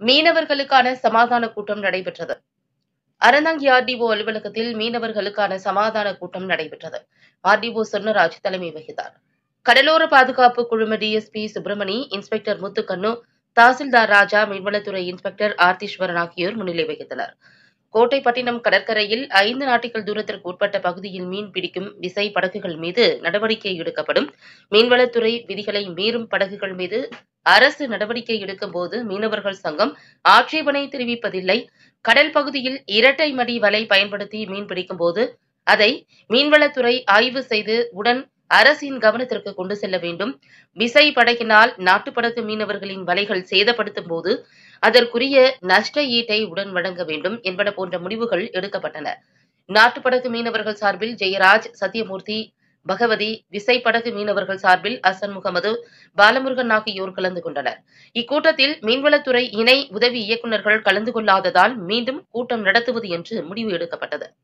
மீனவர்களுக்கான சமாதான கூட்டம் நடைபெற்றது அறந்தாங்கி ஆர்டிஓ அலுவலகத்தில் மீனவர்களுக்கான சமாதான கூட்டம் நடைபெற்றது ஆர்டிஓ சொர்ணராஜ் தலைமை வகித்தார் கடலோர பாதுகாப்பு குழும டிஎஸ்பி சுப்பிரமணி இன்ஸ்பெக்டர் முத்துக்கண்ணு தாசில்தார் ராஜா மீன்வளத்துறை இன்ஸ்பெக்டர் ஆர்த்தீஸ்வரன் ஆகியோர் முன்னிலை வகித்தனர் கோட்டைப்பட்டினம் கடற்கரையில் ஐந்து நாட்டிகள் தூரத்திற்கு உட்பட்ட பகுதியில் மீன் பிடிக்கும் விசை படகுகள் மீது நடவடிக்கை எடுக்கப்படும் மீன்வளத்துறை விதிகளை மீறும் படகுகள் மீது அரசு நடவடிக்கை எடுக்கும் போது மீனவர்கள் சங்கம் ஆட்சேபனை தெரிவிப்பதில்லை கடல் பகுதியில் இரட்டை மடி வலை பயன்படுத்தி மீன் பிடிக்கும் போது அதை மீன்வளத்துறை ஆய்வு செய்து உடன் அரசின் கவனத்திற்கு கொண்டு செல்ல வேண்டும் விசை படகினால் நாட்டுப்படகு மீனவர்களின் வலைகள் சேதப்படுத்தும் போது அதற்குரிய நஷ்ட ஈட்டை உடன் வழங்க வேண்டும் என்பன போன்ற முடிவுகள் எடுக்கப்பட்டன நாட்டுப்படகு மீனவர்கள் சார்பில் ஜெயராஜ் சத்யமூர்த்தி பகவதி விசைப்படகு மீனவர்கள் சார்பில் அசன் முகமது பாலமுருகன் ஆகியோர் கலந்து கொண்டனர் இக்கூட்டத்தில் மீன்வளத்துறை இணை உதவி இயக்குநர்கள் கலந்து கொள்ளாததால் மீண்டும் கூட்டம் நடத்துவது என்று முடிவு எடுக்கப்பட்டது